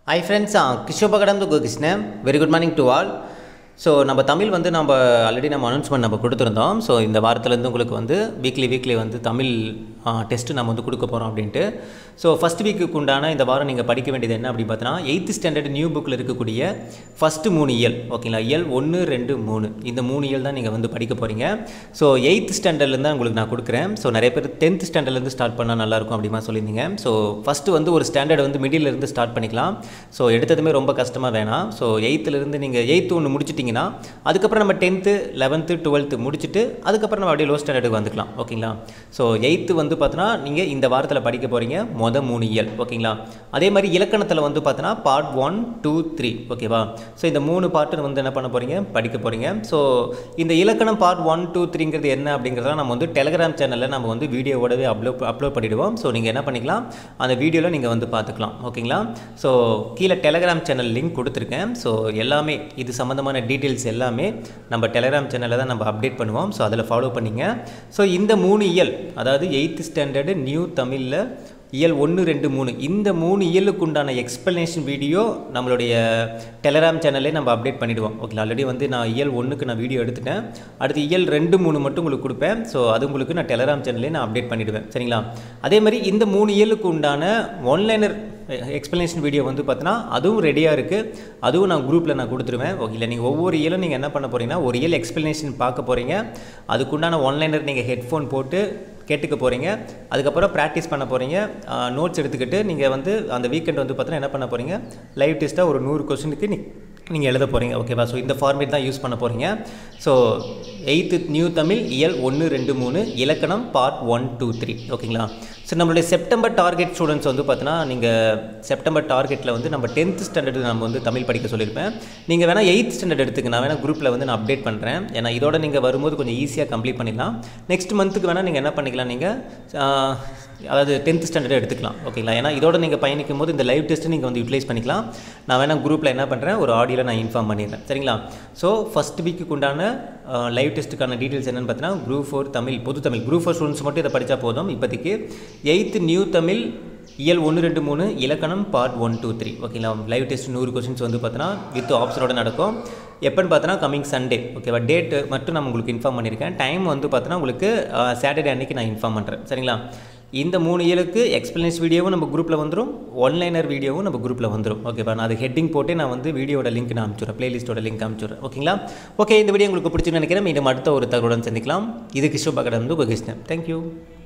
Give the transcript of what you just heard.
high friends கிஷோபகடம் to Krishnan very good morning to all so நம்ம தமிழ் வந்து நம்ம ஆல்ரெடி நம்ம அனௌன்ஸ்மெண்ட் நம்ம கொடுத்துருந்தோம் ஸோ இந்த வாரத்துலேருந்து உங்களுக்கு வந்து வீக்லி வீக்லி வந்து தமிழ் டெஸ்ட்டு நம்ம வந்து கொடுக்க போகிறோம் அப்படின்ட்டு ஸோ ஃபஸ்ட் வீக்குக்கு உண்டான இந்த வாரம் நீங்கள் படிக்க வேண்டியது என்ன அப்படின்னு பார்த்தீங்கன்னா எயித்து ஸ்டாண்டர்ட் நியூ புக்கில் இருக்கக்கூடிய ஃபஸ்ட்டு மூணு இயல் ஓகேங்களா இயல் ஒன்று ரெண்டு மூணு இந்த மூணு இயல் தான் நீங்கள் வந்து படிக்க போகிறீங்க ஸோ எயித்து ஸ்டாண்டர்ட்லேருந்து தான் உங்களுக்கு நான் கொடுக்குறேன் ஸோ நிறைய பேர் டென்த் ஸ்டாண்டர்ட்லேருந்து ஸ்டார்ட் பண்ணால் நல்லாயிருக்கும் அப்படிமா சொல்லியிருந்தீங்க ஸோ ஃபஸ்ட்டு வந்து ஒரு ஸ்டாண்டர்ட் வந்து மிடில் இருந்து ஸ்டார்ட் பண்ணிக்கலாம் ஸோ எடுத்ததுமே ரொம்ப கஷ்டமாக வேணாம் ஸோ எயித்துலேருந்து நீங்கள் எயித்து ஒன்று முடிச்சிட்டிங்கன்னா அதுக்கப்புறம் நம்ம டென்த்து லெவன்த்து டுவெல்த்து முடிச்சுட்டு அதுக்கப்புறம் நம்ம அப்படியே லோ ஸ்டாண்டர்டுக்கு வந்துக்கலாம் ஓகேங்களா ஸோ எயித்து வந்து பார்த்தோன்னா நீங்கள் இந்த வாரத்தில் படிக்க போகிறீங்க மொதல் மூணு இயல் ஓகேங்களா அதே மாதிரி இலக்கணத்தில் வந்து பார்த்தோன்னா பார்ட் ஒன் டூ த்ரீ ஓகேவா ஸோ இந்த மூணு பார்ட்டு வந்து என்ன பண்ண போகிறீங்க படிக்க போகிறீங்க ஸோ இந்த இலக்கணம் பார்ட் ஒன் டூ த்ரீங்கிறது என்ன அப்படிங்கிறத நம்ம வந்து டெலிகிராம் சேனலில் நம்ம வந்து வீடியோவோடவே அப்லோட் அப்லோட் பண்ணிவிடுவோம் ஸோ நீங்கள் என்ன பண்ணிக்கலாம் அந்த வீடியோவில் நீங்கள் வந்து பார்த்துக்கலாம் ஓகேங்களா ஸோ கீழே டெலிகிராம் சேனல் லிங்க் கொடுத்துருக்கேன் ஸோ எல்லாமே இது சம்மந்தமான டீட்டெயில்ஸ் எல்லாமே நம்ம டெலிகிராம் சேனலில் தான் நம்ம அப்டேட் பண்ணுவோம் ஸோ அதில் ஃபாலோ பண்ணிங்க ஸோ இந்த மூணு இயல் அதாவது எயித்து ஸ்டாண்டர்டு நியூ தமிழில் இயல் ஒன்று ரெண்டு மூணு இந்த மூணு இயலுக்கு உண்டான எக்ஸ்ப்ளனேஷன் வீடியோ நம்மளுடைய டெலகிராம் சேனல்லே நம்ம அப்டேட் பண்ணிவிடுவோம் ஓகே ஆல்ரெடி வந்து நான் இயல் ஒன்றுக்கு நான் வீடியோ எடுத்துட்டேன் அடுத்து இயல் ரெண்டு மூணு மட்டும் உங்களுக்கு கொடுப்பேன் ஸோ அது உங்களுக்கு நான் டெலகிராம் சேனல்லே நான் அப்டேட் பண்ணிவிடுவேன் சரிங்களா அதே மாதிரி இந்த மூணு இயலுக்கு உண்டான ஒன்லைனர் எக்ஸ்ப்ளனேஷன் வீடியோ வந்து பார்த்தீங்கன்னா அதுவும் ரெடியாக இருக்குது அதுவும் நான் குரூப்பில் நான் கொடுத்துருவேன் ஓகே இல்லை நீங்கள் ஒவ்வொரு இயலும் நீங்கள் என்ன பண்ண போகிறீங்கன்னா ஒரு இயல் எக்ஸ்ப்ளனேஷன் பார்க்க போகிறீங்க அதுக்குண்டான ஒன்லைனர் நீங்கள் ஹெட்ஃபோன் போட்டு கேட்டுக்க போகிறீங்க அதுக்கப்புறம் ப்ராக்டிஸ் பண்ண போகிறீங்க நோட்ஸ் எடுத்துக்கிட்டு நீங்கள் வந்து அந்த வீக்கெண்ட் வந்து பார்த்தீங்கன்னா என்ன பண்ண போகிறீங்க லைவ் டெஸ்ட்டாக ஒரு நூறு கொஸ்டினுக்கு நீ நீங்கள் எழுத போகிறீங்க ஓகேவா ஸோ இந்த ஃபார்மேட் தான் யூஸ் பண்ண போகிறீங்க ஸோ எயித்து நியூ தமிழ் இயல் ஒன்று ரெண்டு மூணு இலக்கணம் பார்ட் ஒன் டூ த்ரீ ஓகேங்களா ஸோ நம்மளுடைய செப்டம்பர் டார்கெட் ஸ்டூடெண்ட்ஸ் வந்து பார்த்தீங்கன்னா நீங்கள் செப்டம்பர் டார்கெட்டில் வந்து நம்ம டென்த் ஸ்டாண்டர்டு நம்ம வந்து தமிழ் படிக்க சொல்லியிருப்பேன் நீங்கள் வேணால் எயித் ஸ்டாண்டர்ட் எடுத்துக்க நான் வேணால் குரூப்பில் வந்து நான் அப்டேட் பண்ணுறேன் ஏன்னா இதோட நீங்கள் வரும்போது கொஞ்சம் ஈஸியாக கம்ப்ளீட் பண்ணிடலாம் நெக்ஸ்ட் மந்த்துக்கு வேணால் நீங்கள் என்ன பண்ணிக்கலாம் நீங்கள் அதாவது டென்த் ஸ்டாண்டர்ட் எடுத்துக்கலாம் ஓகேங்களா ஏன்னா இதோட நீங்கள் பயணிக்கும் போது இந்த லைவ் டெஸ்ட்டு நீங்கள் வந்து யூட்டிலைஸ் பண்ணிக்கலாம் நான் வேணால் குரூப்பில் என்ன பண்ணுறேன் ஒரு ஆடியோவில் நான் இன்ஃபார்ம் பண்ணிடுறேன் சரிங்களா ஸோ ஃபஸ்ட் வீக்குக்கு உண்டான லைவ் டெஸ்ட்டுக்கான டீட்டெயில்ஸ் என்னென்னு பார்த்தீங்கன்னா குரூப் ஃபோர் தமிழ் பொது தமிழ் குரூப் ஃபோர் ஸ்டூடெண்ட்ஸ் மட்டும் இதை படித்தா போதும் இப்போதைக்கு எயித்து நியூ தமிழ் இயல் ஒன்று ரெண்டு மூணு இலக்கணம் பார்ட் ஒன் டூ த்ரீ ஓகேங்களா லைவ் டெஸ்ட் நூறு கொஷின்ஸ் வந்து பார்த்தோன்னா வித் ஆப்ஷனோட நடக்கும் எப்போன்னு பார்த்தோன்னா கமிங் சண்டே ஓகேவா டேட் மட்டும் நான் உங்களுக்கு இன்ஃபார்ம் பண்ணியிருக்கேன் டைம் வந்து பார்த்தோன்னா உங்களுக்கு சாட்டர்டே அன்றைக்கி நான் இன்ஃபார்ம் பண்ணுறேன் சரிங்களா இந்த மூணு இயலுக்கு எக்ஸ்பிளனேஷன் வீடியோவும் நம்ம குரூப்பில் வந்துடும் ஒன்லைனர் வீடியோவும் நம்ம குரூப்பில் வந்துடும் ஓகேவா நான் அது ஹெட்டிங் போட்டு நான் வந்து வீடியோட லிங்க் நான் அனுப்பிச்சுறேன் பிளேலிஸ்ட்டோட லிங்க் அனுப்பிச்சுறேன் ஓகேங்களா ஓகே இந்த வீடியோ உங்களுக்கு பிடிச்சுன்னு நினைக்கிறேன் மீண்டும் அடுத்த ஒரு தகவலுடன் சந்திக்கலாம் இது கிஷோபா கடந்து கிருஷ்ணன் தேங்க்யூ